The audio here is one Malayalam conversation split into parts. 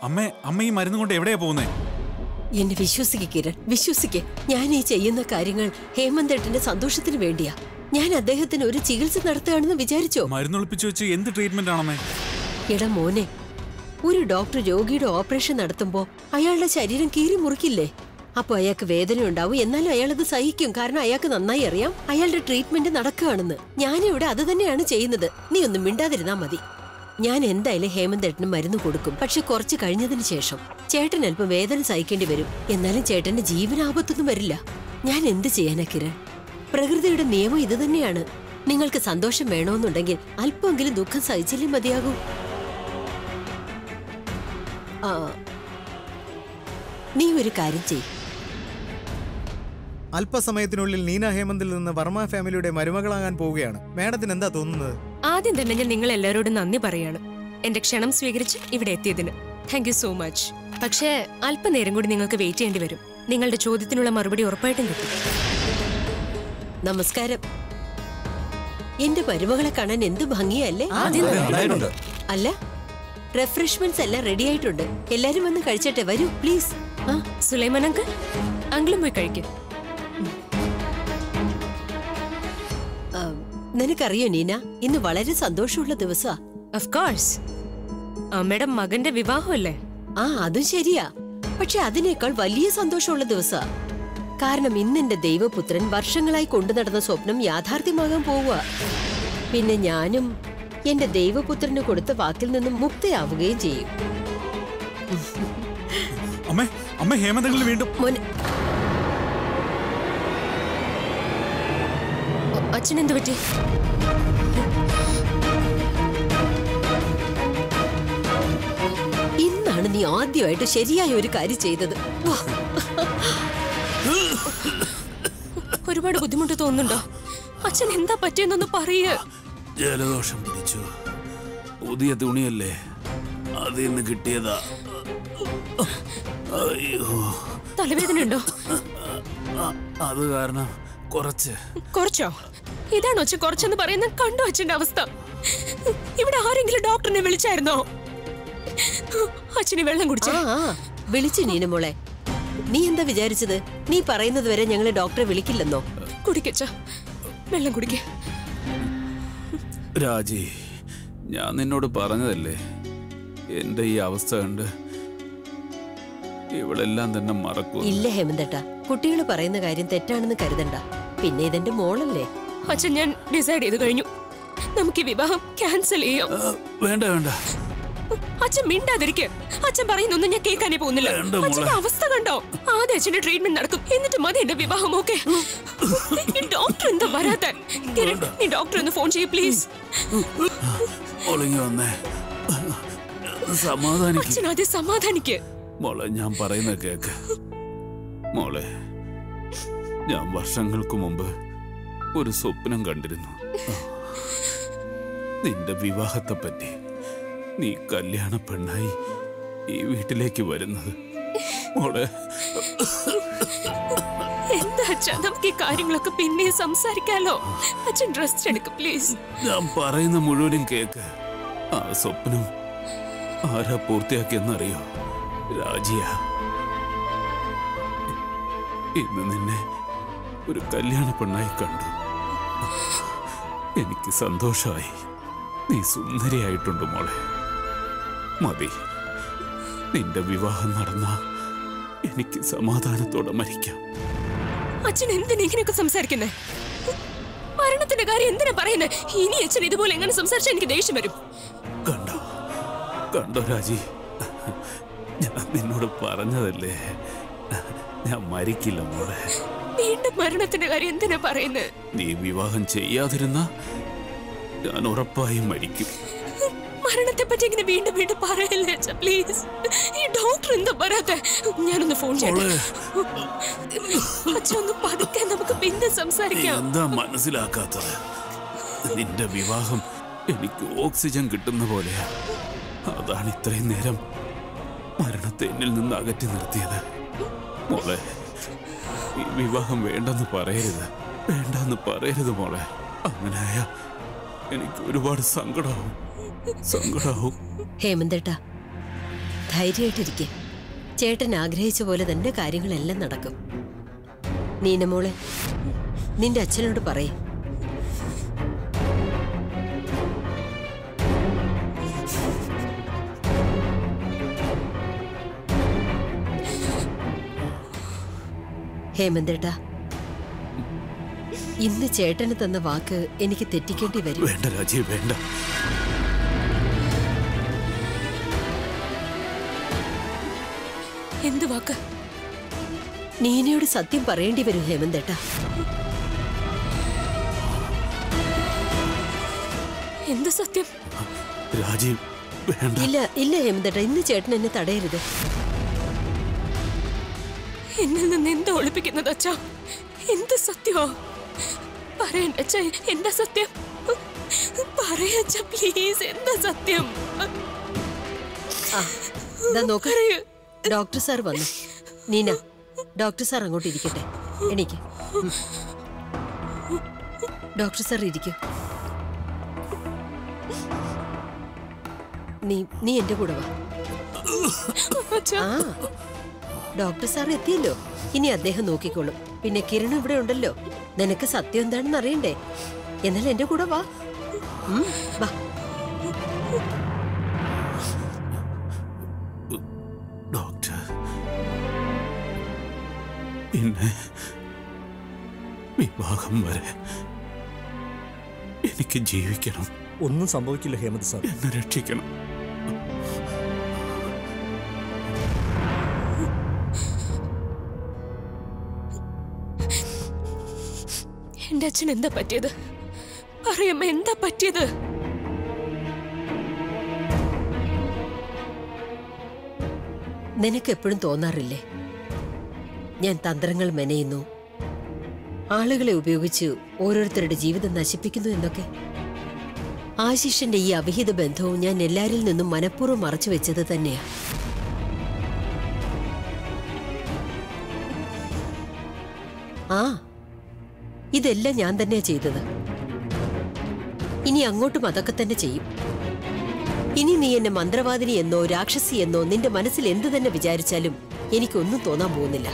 അമ്മേ അമ്മ ഈ മരുന്ന് കൊണ്ട് എവിടെയാ പോകുന്നേ എന്നെ വിശ്വസിക്ക് കിരൺ വിശ്വസിക്ക് ഞാൻ ഈ ചെയ്യുന്ന കാര്യങ്ങൾ ഹേമന്തേട്ടന്റെ സന്തോഷത്തിന് വേണ്ടിയാ ഞാൻ അദ്ദേഹത്തിന് ഒരു ചികിത്സ നടത്തുകയാണെന്ന് വിചാരിച്ചോ മരുന്നൊളിപ്പിച്ചു വെച്ച് എന്ത് ട്രീറ്റ്മെന്റ് ആണമ്മേ എടാ മോനെ ഒരു ഡോക്ടർ രോഗിയുടെ ഓപ്പറേഷൻ നടത്തുമ്പോ അയാളുടെ ശരീരം കീറി മുറിക്കില്ലേ അപ്പൊ അയാൾക്ക് വേദന ഉണ്ടാവും എന്നാലും അയാൾ അത് സഹിക്കും കാരണം അയാൾക്ക് നന്നായി അറിയാം അയാളുടെ ട്രീറ്റ്മെന്റ് നടക്കുകയാണെന്ന് ഞാനിവിടെ അത് തന്നെയാണ് ചെയ്യുന്നത് നീ ഒന്നും മിണ്ടാതിരുന്നാ മതി ഞാൻ എന്തായാലും ഹേമന്തേട്ടന് മരുന്ന് കൊടുക്കും പക്ഷെ കുറച്ച് കഴിഞ്ഞതിന് ശേഷം ചേട്ടൻ അല്പം വേദന സഹിക്കേണ്ടി വരും എന്നാലും ചേട്ടന്റെ ജീവനാപത്തൊന്നും വരില്ല ഞാൻ എന്ത് ചെയ്യാനാ കിരൺ പ്രകൃതിയുടെ നിയമം ഇത് തന്നെയാണ് നിങ്ങൾക്ക് സന്തോഷം വേണമെന്നുണ്ടെങ്കിൽ അല്പമെങ്കിലും ദുഃഖം സഹിച്ചില്ലേ മതിയാകൂ ആ നീ ഒരു കാര്യം ചെയ് അല്പസമയത്തിനുള്ളിൽ നീന ഹേമന്തിൽ നിന്ന് വർമ്മ ഫാമിലിയുടെ മരുമകളാകാൻ പോവുകയാണ് മാഡത്തിന് എന്താ തോന്നുന്നത് ആദ്യം തന്നെ ഞാൻ നിങ്ങൾ എല്ലാവരോടും നന്ദി പറയാണ് എന്റെ ക്ഷണം സ്വീകരിച്ച് ഇവിടെ എത്തിയതിന് താങ്ക് യു സോ മച്ച് പക്ഷേ അല്പനേരം കൂടി നിങ്ങൾക്ക് വെയിറ്റ് ചെയ്യേണ്ടി വരും നിങ്ങളുടെ ചോദ്യത്തിനുള്ള മറുപടി ഉറപ്പായിട്ടും കിട്ടും നമസ്കാരം എന്റെ മരുമകളെ കാണാൻ എന്ത് ഭംഗിയല്ലേ അല്ല റിഫ്രഷ്മെന്റ്സ് എല്ലാം റെഡി ആയിട്ടുണ്ട് എല്ലാരും വന്ന് കഴിച്ചട്ടെ വരൂ പ്ലീസ് ആ സുലൈമാൻ അങ്കിൾ അങ്കിളും പോയി കഴിക്കും ആ, നിനക്കറിയോ നീന ഇന്ന് വളരെ സന്തോഷമുള്ള ദിവസാ ഓഫ് കോഴ്സ് അമ്മയുടെ മകന്റെ വിവാഹമല്ലേ ആ അതും ശരിയാ പക്ഷെ അതിനേക്കാൾ വലിയ സന്തോഷമുള്ള ദിവസാ കാരണം ഇന്ന് എന്റെ ദൈവപുത്രൻ വർഷങ്ങളായി കൊണ്ടു നടന്ന സ്വപ്നം യാഥാർത്ഥ്യമാകാൻ പോവുക പിന്നെ ഞാനും എന്റെ ദൈവപുത്രന് കൊടുത്ത വാക്കിൽ നിന്നും മുക്തയാവുകയും ചെയ്യും അമ്മേ അമ്മ ഹേമന്തങ്ങളിൽ വീണ്ടും മോനെ അച്ഛൻ എന്ത് പറ്റി ഇന്നാണ് നീ ആദ്യമായിട്ട് ശരിയായ ഒരു കാര്യം ചെയ്തത് വാ. ഒരുപാട് ബുദ്ധിമുട്ട് തോന്നുന്നുണ്ടോ അച്ഛൻ എന്താ പറ്റിയെന്നൊന്ന് പറയേ ജലദോഷം പിടിച്ചു പുതിയ തുണിയല്ലേ അതിൽ നിന്ന് കിട്ടിയതാ അയ്യോ തലവേദന ഉണ്ടോ അ- അത് കാരണം കുറച്ച് കുറച്ചോ ഇതാണോ അച്ഛൻ കുറച്ചെന്ന് പറയുന്ന കണ്ടോ അച്ഛന്റെ അവസ്ഥ ഇവിടെ ആരെങ്കിലും ഡോക്ടറിനെ വിളിച്ചായിരുന്നോ അച്ഛന് വെള്ളം കുടിച്ച ആ ആ, വിളിച്ചു നീന മോളെ നീ എന്താ വിചാരിച്ചത് നീ പറയുന്നത് വരെ ഞങ്ങള് ഡോക്ടറെ വിളിക്കില്ലെന്നോ കുടിക്കച്ച വെള്ളം കുടിക്ക രാജി ഞാൻ നിന്നോട് പറഞ്ഞതല്ലേ എന്റെ ഈ അവസ്ഥ കണ്ട് ഇവളെല്ലാം തന്നെ മറക്കും ഇല്ല ഹേമന്തട്ട കുട്ടികൾ പറയുന്ന കാര്യം തെറ്റാണെന്ന് കരുതണ്ട പിന്നെ ഇതെന്റെ മോളല്ലേ അച്ഛൻ ഞാൻ ഡിസൈഡ് ചെയ്ത് കഴിഞ്ഞു നമുക്ക് ഈ വിവാഹം ക്യാൻസൽ ചെയ്യാം വേണ്ട വേണ്ട അച്ഛൻ മിണ്ടാതിരിക്കെ അച്ഛൻ പറയുന്നൊന്നും ഞാൻ കേൾക്കാനേ പോകുന്നില്ല വേണ്ട മോളെ. അച്ഛന്റെ അവസ്ഥ കണ്ടോ ആദ്യം അച്ഛന്റെ ട്രീറ്റ്മെന്റ് നടക്കും എന്നിട്ട് മതി എന്റെ വിവാഹം ഓക്കെ ഡോക്ടർ എന്താ വരാത്ത കിരൺ, നീ ഡോക്ടർ ഒന്ന് ഫോൺ ചെയ്യൂ പ്ലീസ് ഒളിങ്ങി വന്നേ സമാധാനിക്ക് അച്ഛൻ ആദ്യം സമാധാനിക്ക് മോളെ ഞാൻ പറയുന്ന കേക്ക് മോളെ ഞാൻ വർഷങ്ങൾക്ക് മുമ്പ് ഒരു സ്വപ്നം കണ്ടിരുന്നു നിന്റെ വിവാഹത്തെ പറ്റി നീ കല്യാണ പെണ്ണായി ഈ വീട്ടിലേക്ക് വരുന്നത് മോളെ എന്താ അച്ഛാ നമുക്ക് ഈ കാര്യങ്ങളൊക്കെ പിന്നെ സംസാരിക്കാലോ അച്ഛൻ ഡ്രസ് എടുക്ക് പ്ലീസ് ഞാൻ പറയുന്ന മുഴുവനും കേക്ക് ആ സ്വപ്നം ആരാ പൂർത്തിയാക്കിയെന്നറിയോ രാജിയ ഇന്ന് നിന്നെ ഒരു കല്യാണ പെണ്ണായി കണ്ടു എനിക്ക് സന്തോഷമായി നീ സുന്ദരിയായിട്ടുണ്ട് മോളെ മതി നിന്റെ വിവാഹം നടന്ന എനിക്ക് സമാധാനത്തോടെ മരിക്കാം അച്ഛൻ എന്തിനാ ഇങ്ങനെയൊക്കെ സംസാരിക്കുന്നേ മരണത്തിന്റെ കാര്യം എന്തിനാ പറയുന്നത് ഇനി അച്ഛൻ ഇതുപോലെ എങ്ങനെ സംസാരിച്ചാൽ എനിക്ക് ദേഷ്യം വരും കണ്ടോ കണ്ടോ രാജി ഞാൻ നിന്നോട് പറഞ്ഞതല്ലേ ഞാൻ മരിക്കില്ല മോളെ വീണ്ടും മരണത്തിന്റെ കാര്യം എന്തിനാ പറയുന്നത് നീ വിവാഹം ചെയ്യാതിരുന്ന ഞാൻ ഉറപ്പായും മരിക്കും മരണത്തെ പറ്റി ഇങ്ങനെ വീണ്ടും വീണ്ടും പറയല്ലേ അച്ഛാ പ്ലീസ് ഈ ഡോക്ടർ എന്താ പറയാത്തെ ഞാനൊന്ന് ഫോൺ ചെയ്യട്ടെ അച്ഛൻ ഒന്ന് പതുക്കെ നമുക്ക് പിന്നെ നീ സംസാരിക്കാം എന്താ മനസ്സിലാക്കാത്തത് നിന്റെ വിവാഹം എനിക്ക് ഓക്സിജൻ കിട്ടുന്ന പോലെയാ അതാണ് ഇത്രയും നേരം മരണത്തെ എന്നിൽ നിന്ന് അകറ്റി നിർത്തിയത് മോളെ ഈ വിവാഹം വേണ്ടെന്ന് പറയരുത് വേണ്ടെന്ന് പറയരുത് മോളെ അങ്ങനെയായ എനിക്ക് ഒരുപാട് സങ്കടമാവും സങ്കടമാവും ഹേമന്തേട്ട ധൈര്യമായിട്ടിരിക്കെ ചേട്ടൻ ആഗ്രഹിച്ച പോലെ തന്നെ കാര്യങ്ങളെല്ലാം നടക്കും നീനമോളെ നിന്റെ അച്ഛനോട് പറയേ ഹേമന്തേട്ടാ ഇന്ന് ചേട്ടന് തന്ന വാക്ക് എനിക്ക് തെറ്റിക്കേണ്ടി വരും വേണ്ട രാജീവ് വേണ്ട എന്ത് വാക്ക് നീനയോട് സത്യം പറയേണ്ടി വരും ഹേമന്തേട്ടാ എന്ത് സത്യം രാജീവ് വേണ്ട ഇല്ല ഇല്ല ഹേമന്തേട്ടാ ഇന്ന് ചേട്ടൻ എന്നെ തടയരുത് എന്നിൽ നിന്ന് എന്താ ഒളിപ്പിക്കുന്നത് അച്ഛാ എന്ത് സത്യമോ പറയണ്ട അച്ഛാ എന്താ സത്യം പറയച്ച പ്ലീസ് എന്താ സത്യം ആ ദാ നോക്ക് പറയൂ ഡോക്ടർ സാർ വന്നു നീന ഡോക്ടർ സാർ അങ്ങോട്ട് ഇരിക്കട്ടെ എനിക്ക് ഡോക്ടർ സാർ ഇരിക്കും നീ നീ എന്റെ കൂടെ വാ അച്ഛാ ആ ഡോക്ടർ സാർ എത്തിയല്ലോ ഇനി അദ്ദേഹം നോക്കിക്കോളും പിന്നെ കിരൺ ഇവിടെ ഉണ്ടല്ലോ നിനക്ക് സത്യം എന്താണെന്ന് അറിയണ്ടേ എന്നാൽ എന്റെ കൂടെ വാ ഉം, വാ ഡോക്ടർ പിന്നെ വിവാഹം വരെ എനിക്ക് ജീവിക്കണം ഒന്നും സംഭവിക്കില്ല ഹേമന്ത് സാർ എന്നെ രക്ഷിക്കണം എന്റെ അച്ഛൻ എന്താ പറ്റിയത് പറയമ്മ എന്താ പറ്റിയത് നിനക്ക് എപ്പോഴും തോന്നാറില്ലേ ഞാൻ തന്ത്രങ്ങൾ മെനയുന്നു ആളുകളെ ഉപയോഗിച്ച് ഓരോരുത്തരുടെ ജീവിതം നശിപ്പിക്കുന്നു എന്നൊക്കെ ആശിഷിന്റെ ഈ അവിഹിത ബന്ധവും ഞാൻ എല്ലാരിൽ നിന്നും മനഃപൂർവ്വം മറച്ചു വെച്ചത് തന്നെയാ ആ ഇതെല്ലാം ഞാൻ തന്നെയാ ചെയ്തത് ഇനി അങ്ങോട്ടും അതൊക്കെ തന്നെ ചെയ്യും ഇനി നീ എന്നെ മന്ത്രവാദിനി എന്നോ രാക്ഷസി എന്നോ നിന്റെ മനസ്സിൽ എന്ത് തന്നെ വിചാരിച്ചാലും എനിക്കൊന്നും തോന്നാൻ പോകുന്നില്ല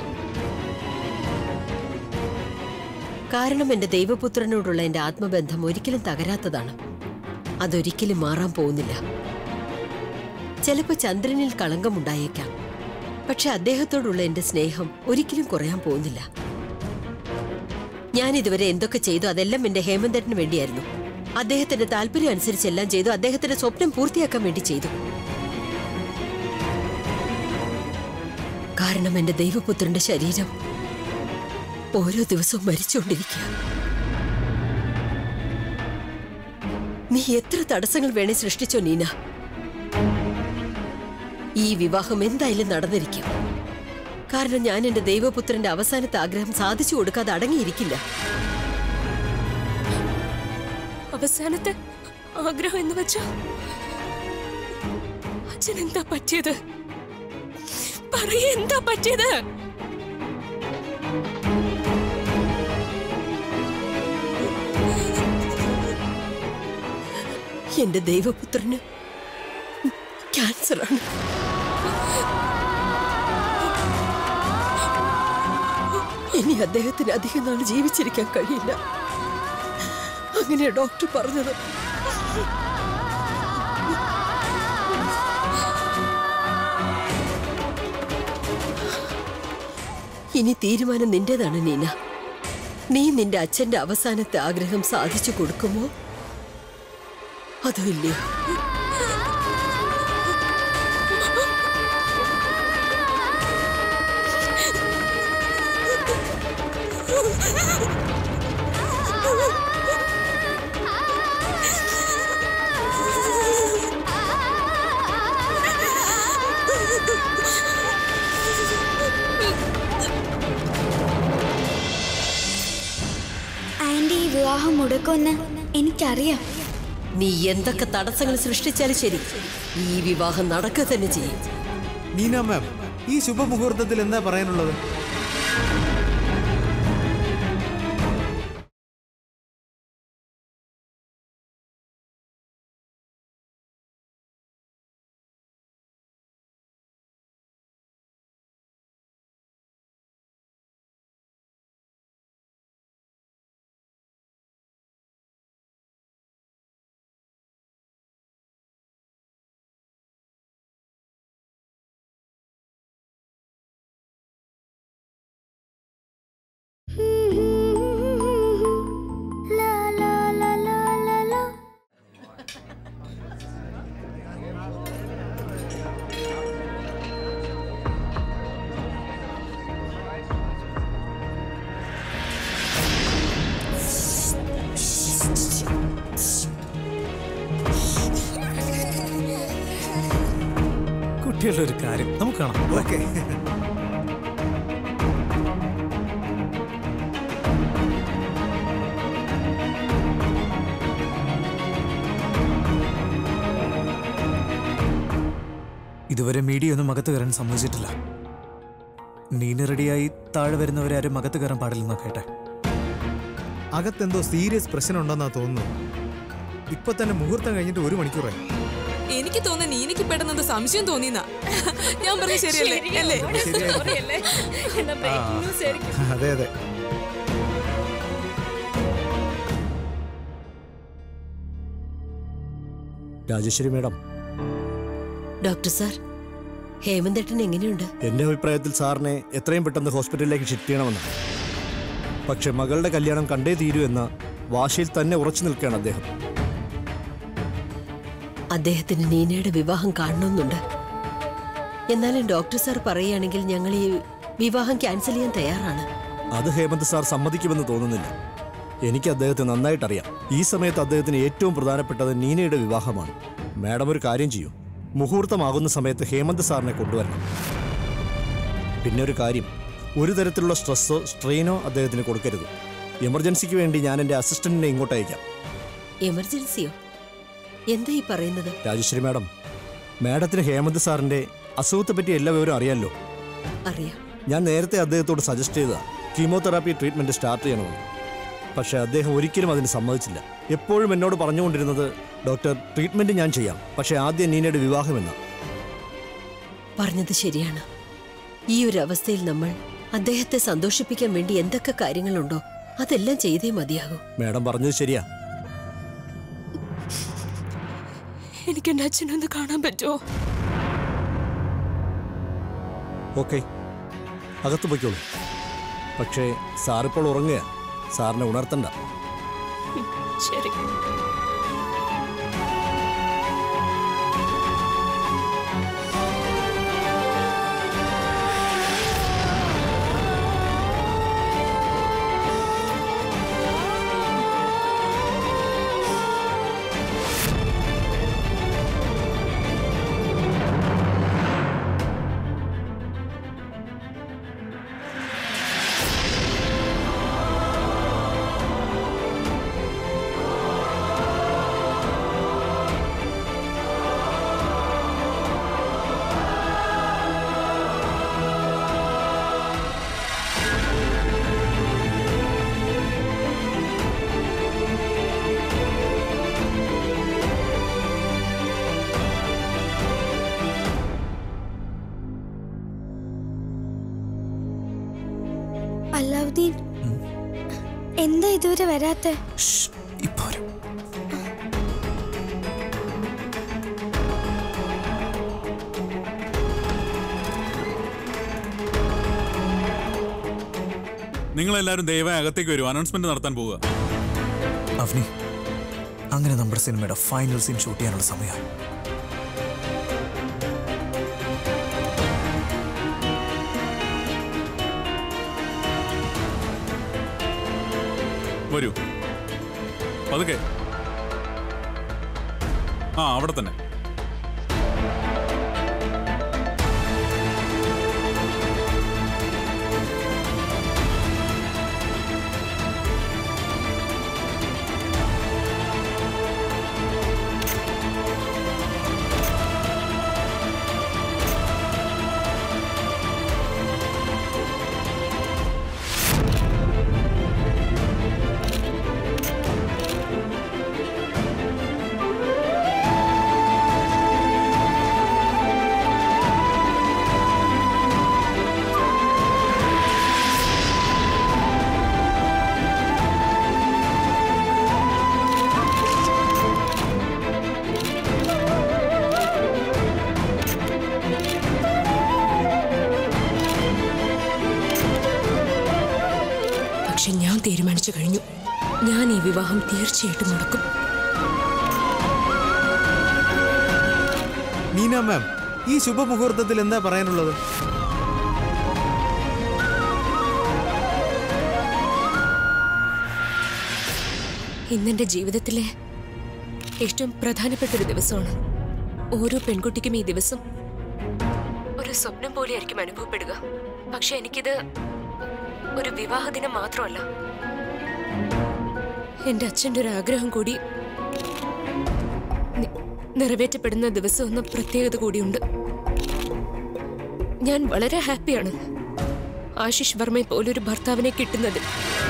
കാരണം എന്റെ ദൈവപുത്രനോടുള്ള എന്റെ ആത്മബന്ധം ഒരിക്കലും തകരാത്തതാണ് അതൊരിക്കലും മാറാൻ പോകുന്നില്ല ചിലപ്പോ ചന്ദ്രനിൽ കളങ്കമുണ്ടായേക്കാം പക്ഷെ അദ്ദേഹത്തോടുള്ള എന്റെ സ്നേഹം ഒരിക്കലും കുറയാൻ പോകുന്നില്ല ഞാൻ ഇതുവരെ എന്തൊക്കെ ചെയ്തു അതെല്ലാം എന്റെ ഹേമന്തട്ടിന് വേണ്ടിയായിരുന്നു അദ്ദേഹത്തിന്റെ താല്പര്യം അനുസരിച്ച് എല്ലാം ചെയ്തു അദ്ദേഹത്തിന്റെ സ്വപ്നം പൂർത്തിയാക്കാൻ വേണ്ടി ചെയ്തു കാരണം എന്റെ ദൈവപുത്രന്റെ ശരീരം ഓരോ ദിവസവും മരിച്ചുകൊണ്ടിരിക്കുക നീ എത്ര തടസ്സങ്ങൾ വേണേ സൃഷ്ടിച്ചോ നീന ഈ വിവാഹം എന്തായാലും നടന്നിരിക്കും കാരണം ഞാൻ എന്റെ ദൈവപുത്രന്റെ അവസാനത്തെ ആഗ്രഹം സാധിച്ചു കൊടുക്കാതെ അടങ്ങിയിരിക്കില്ല അവസാനത്തെ ആഗ്രഹം എന്ന് വെച്ചാ അച്ഛൻ എന്താ പറ്റിയത് പറയ എന്താ പറ്റിയത് എന്റെ ദൈവപുത്രന് ക്യാൻസറാണ് ഇനി അദ്ദേഹത്തിന് അധികം നാൾ ജീവിച്ചിരിക്കാൻ കഴിയില്ല അങ്ങനെയാ ഡോക്ടർ പറഞ്ഞത് ഇനി തീരുമാനം നിന്റേതാണ് നീന നീ നിന്റെ അച്ഛന്റെ അവസാനത്തെ ആഗ്രഹം സാധിച്ചു കൊടുക്കുമോ അതോ ഇല്ലയോ ആന്റി ഈ വിവാഹം മുടക്കുമെന്ന് എനിക്കറിയാം നീ എന്തൊക്കെ തടസ്സങ്ങൾ സൃഷ്ടിച്ചാലും ശരി ഈ വിവാഹം നടക്കുക തന്നെ ചെയ്യും നീന മാം ഈ ശുഭമുഹൂർത്തത്തിൽ എന്താ പറയാനുള്ളത് ശരിയുള്ള ഒരു കാര്യം നമുക്ക് കാണാം ഓക്കെ ഇതുവരെ മീഡിയ ഒന്നും അകത്ത് കയറാൻ സമ്മതിച്ചിട്ടില്ല നീന റെഡിയായി താഴെ വരുന്നവരെ ആരും അകത്ത് കയറാൻ പാടില്ലെന്നാ കേട്ടെ അകത്തെന്തോ സീരിയസ് പ്രശ്നം ഉണ്ടെന്നാ തോന്നുന്നു ഇപ്പൊ തന്നെ മുഹൂർത്തം കഴിഞ്ഞിട്ട് ഒരു മണിക്കൂറായി എനിക്ക് തോന്നുന്നു നീനക്ക് പെട്ടെന്ന് സംശയം തോന്നിയെന്നാ ഞാൻ പറഞ്ഞ ശരിയല്ലേ അല്ലേ അതെ അതെ രാജേശ്വരി മേഡം ഡോക്ടർ സാർ ഹേമന്തേട്ടൻ എങ്ങനെയുണ്ട് എൻ്റെ അഭിപ്രായത്തിൽ സാറിനെ എത്രയും പെട്ടെന്ന് ഹോസ്പിറ്റലിലേക്ക് ഷിഫ്റ്റ് ചെയ്യണമെന്നാണ് പക്ഷെ മകളുടെ കല്യാണം കണ്ടേ തീരൂ എന്ന വാശിയിൽ തന്നെ ഉറച്ചു നിൽക്കുകയാണ് അദ്ദേഹം അദ്ദേഹത്തിന് നീനയുടെ വിവാഹം കാണണമെന്നുണ്ട് എന്നാലും ഡോക്ടർ സാർ പറയുകയാണെങ്കിൽ ഞങ്ങൾ ഈ വിവാഹം ക്യാൻസൽ ചെയ്യാൻ തയ്യാറാണ് അത് ഹേമന്ത് സാർ സമ്മതിക്കുമെന്ന് തോന്നുന്നില്ല എനിക്ക് അദ്ദേഹത്തെ നന്നായിട്ടറിയാം ഈ സമയത്ത് അദ്ദേഹത്തിന് ഏറ്റവും പ്രധാനപ്പെട്ടത് നീനയുടെ വിവാഹമാണ് മാഡം ഒരു കാര്യം ചെയ്യൂ മുഹൂർത്തമാകുന്ന സമയത്ത് ഹേമന്ത് സാറിനെ കൊണ്ടുവരണം പിന്നെ ഒരു കാര്യം ഒരു തരത്തിലുള്ള സ്ട്രെസ്സോ സ്ട്രെയിനോ അദ്ദേഹത്തിന് കൊടുക്കരുത് എമർജൻസിക്ക് വേണ്ടി ഞാൻ എൻ്റെ അസിസ്റ്റന്റിനെ ഇങ്ങോട്ട് അയക്കാം എമർജൻസിയോ എന്താ ഈ പറയുന്നത് രാജശ്രീ മാഡം മാഡത്തിന് ഹേമന്ത് സാറിൻ്റെ അസുഖത്തെപ്പറ്റി എല്ലാ വിവരവും അറിയാമല്ലോ അറിയാം ഞാൻ നേരത്തെ അദ്ദേഹത്തോട് സജസ്റ്റ് ചെയ്ത കീമോതെറാപ്പി ട്രീറ്റ്മെന്റ് സ്റ്റാർട്ട് ചെയ്യണമെന്ന് പക്ഷേ അദ്ദേഹം ഒരിക്കലും അതിന് സമ്മതിച്ചില്ല എപ്പോഴും എന്നോട് പറഞ്ഞുകൊണ്ടിരുന്നത് ഡോക്ടർ ട്രീറ്റ്മെന്റ് ഞാൻ ചെയ്യാം പക്ഷേ ആദ്യം നീനയുടെ വിവാഹമെന്ന പറഞ്ഞത് ശരിയാണ് ഈ ഒരു അവസ്ഥയിൽ നമ്മൾ അദ്ദേഹത്തെ സന്തോഷിപ്പിക്കാൻ വേണ്ടി എന്തൊക്കെ കാര്യങ്ങളുണ്ടോ അതെല്ലാം ചെയ്തേ മതിയാകൂ മാഡം പറഞ്ഞത് ശരിയാ എനിക്ക് എന്റെ അച്ഛനെ ഒന്ന് കാണാൻ പറ്റുമോ ഓക്കെ അകത്ത് പൊയ്ക്കോളൂ പക്ഷേ സാറിപ്പോൾ ഉറങ്ങുക സാറിനെ ഉണർത്തണ്ട ശരി അല്ലാവുദ്ദീൻ എന്താ ഇതുവരെ വരാത്തെ ഇപ്പൊ വരും നിങ്ങളെല്ലാവരും ദയവായി അകത്തേക്ക് വരും അനൗൺസ്മെന്റ് നടത്താൻ പോവുക അവനി അങ്ങനെ നമ്മുടെ സിനിമയുടെ ഫൈനൽ സീൻ ഷൂട്ട് ചെയ്യാനുള്ള സമയമാണ് വരൂ പതുക്കെ ആ അവിടെ തന്നെ പക്ഷെ ഞാൻ തീരുമാനിച്ചു കഴിഞ്ഞു ഞാൻ ഈ വിവാഹം തീർച്ചയായിട്ടും നടക്കും നീന മാം ഈ ശുഭമുഹൂർത്തത്തിൽ എന്താ പറയാനുള്ളത് ഇന്നെന്റെ ജീവിതത്തിലെ ഏറ്റവും പ്രധാനപ്പെട്ട ഒരു ദിവസമാണ് ഓരോ പെൺകുട്ടിക്കും ഈ ദിവസം ഒരു സ്വപ്നം പോലെയായിരിക്കും അനുഭവപ്പെടുക പക്ഷെ എനിക്കിത് ഒരു വിവാഹ ദിനം മാത്രമല്ല എന്റെ അച്ഛൻ്റെ ഒരു ആഗ്രഹം കൂടി നി- നിറവേറ്റപ്പെടുന്ന ദിവസം എന്ന പ്രത്യേകത കൂടിയുണ്ട് ഞാൻ വളരെ ഹാപ്പിയാണ് ആശിഷ് വർമ്മയെ പോലൊരു ഭർത്താവിനെ കിട്ടുന്നത്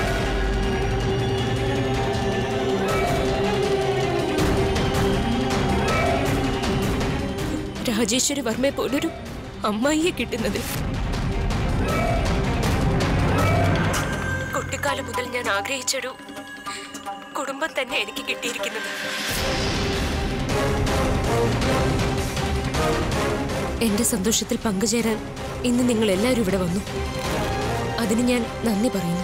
രാജേശ്വരി വർമ്മയെ പോലൊരു അമ്മായിയെ കിട്ടുന്നത് കുട്ടിക്കാലം മുതൽ ഞാൻ ആഗ്രഹിച്ചൊരു കുടുംബം തന്നെ എനിക്ക് കിട്ടിയിരിക്കുന്നത് എന്റെ സന്തോഷത്തിൽ പങ്കുചേരാൻ ഇന്ന് നിങ്ങൾ എല്ലാവരും ഇവിടെ വന്നു അതിന് ഞാൻ നന്ദി പറയുന്നു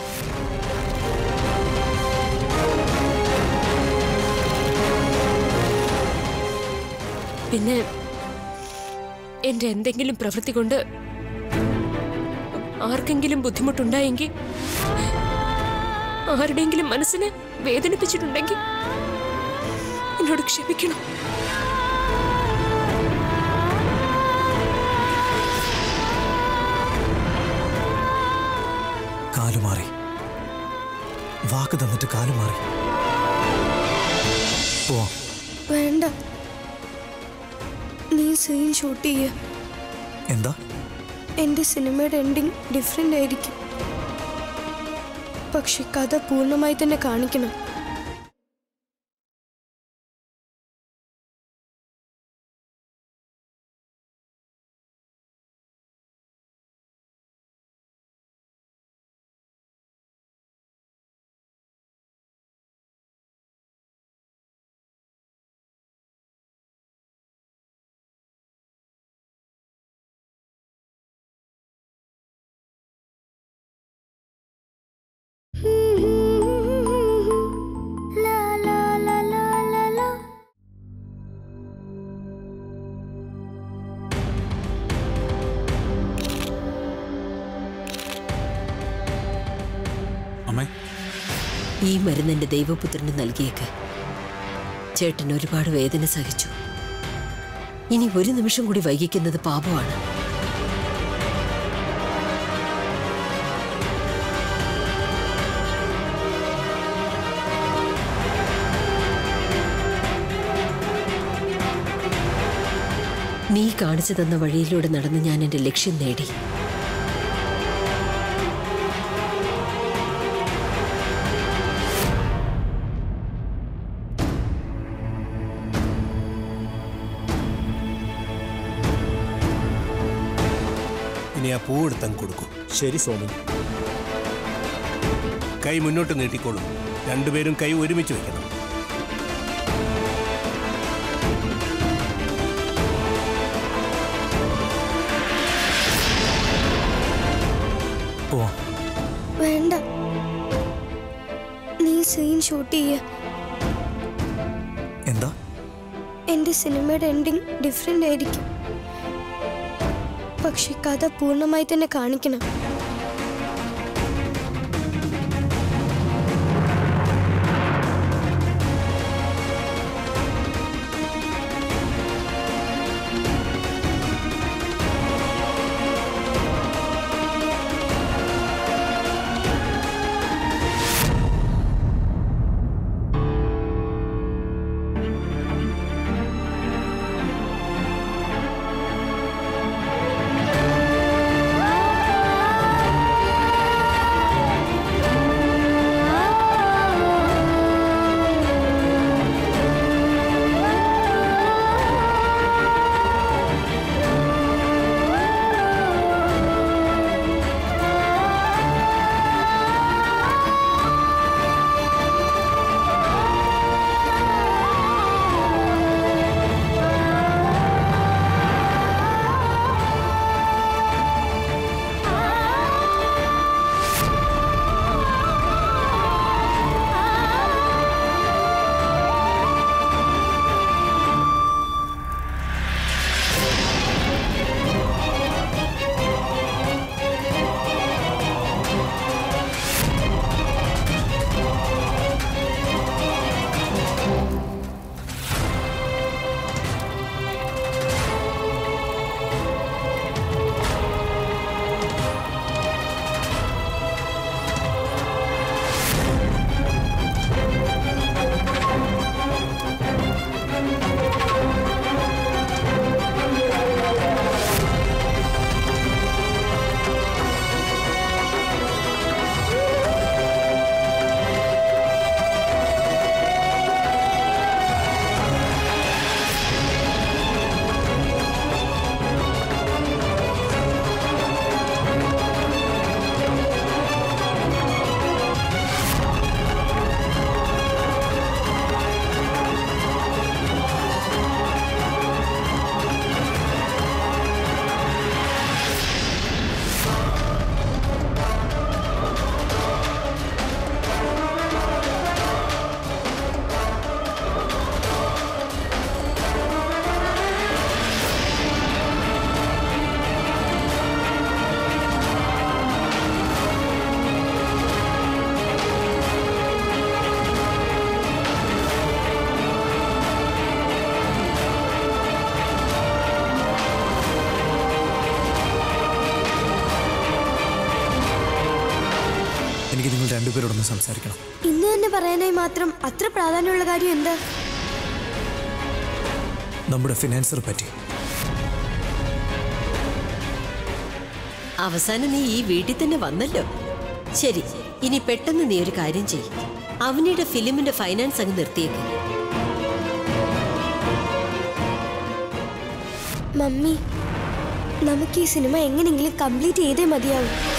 പിന്നെ എന്റെ എന്തെങ്കിലും പ്രവൃത്തി കൊണ്ട് ആർക്കെങ്കിലും ബുദ്ധിമുട്ടുണ്ടായെങ്കിൽ ആരുടെയെങ്കിലും മനസ്സിനെ വേദനിപ്പിച്ചിട്ടുണ്ടെങ്കിൽ എന്നോട് ക്ഷമിക്കണം കാലുമാറി വാക്ക് തന്നിട്ട് കാലുമാറി പോവാം വേണ്ട നീ സീൻ ഷൂട്ട് ചെയ്യ എന്താ എൻ്റെ സിനിമയുടെ എൻഡിങ് ഡിഫറെൻ്റ് ആയിരിക്കും പക്ഷെ കഥ പൂർണ്ണമായി തന്നെ കാണിക്കണം അമ്മേ ഈ മരുന്ന് എന്റെ ദൈവപുത്രന് നൽകിയേക്ക് ചേട്ടൻ ഒരുപാട് വേദന സഹിച്ചു ഇനി ഒരു നിമിഷം കൂടി വൈകിക്കുന്നത് പാപമാണ് നീ കാണിച്ചു തന്ന വഴിയിലൂടെ നടന്ന് ഞാൻ എന്റെ ലക്ഷ്യം നേടി ഇനി ആ പൂ എടുത്തങ്ങ് കൊടുക്കും ശരി സോമൻ കൈ മുന്നോട്ട് നീട്ടിക്കോളൂ രണ്ടുപേരും കൈ ഒരുമിച്ച് വെക്കണം പോവാം വേണ്ട നീ സീൻ ഷൂട്ട് ചെയ്യ എന്താ എൻ്റെ സിനിമയുടെ എൻഡിങ് ഡിഫറെൻ്റ് ആയിരിക്കും പക്ഷെ കഥ പൂർണ്ണമായി തന്നെ കാണിക്കണം ആ രണ്ടുപേരോടൊന്ന് സംസാരിക്കണം ഇന്ന് തന്നെ പറയാനായി മാത്രം അത്ര പ്രാധാന്യമുള്ള കാര്യം എന്താ നമ്മുടെ ഫിനാൻസറെ പറ്റി അവസാനം നീ ഈ വീട്ടിൽ തന്നെ വന്നല്ലോ ശരി ഇനി പെട്ടെന്ന് നീ ഒരു കാര്യം ചെയ്യും അവനിയുടെ ഫിലിമിന്റെ ഫൈനാൻസ് അങ്ങ് നിർത്തിയേക്ക് മമ്മി നമുക്ക് ഈ സിനിമ എങ്ങനെയെങ്കിലും കംപ്ലീറ്റ് ചെയ്തേ മതിയാവും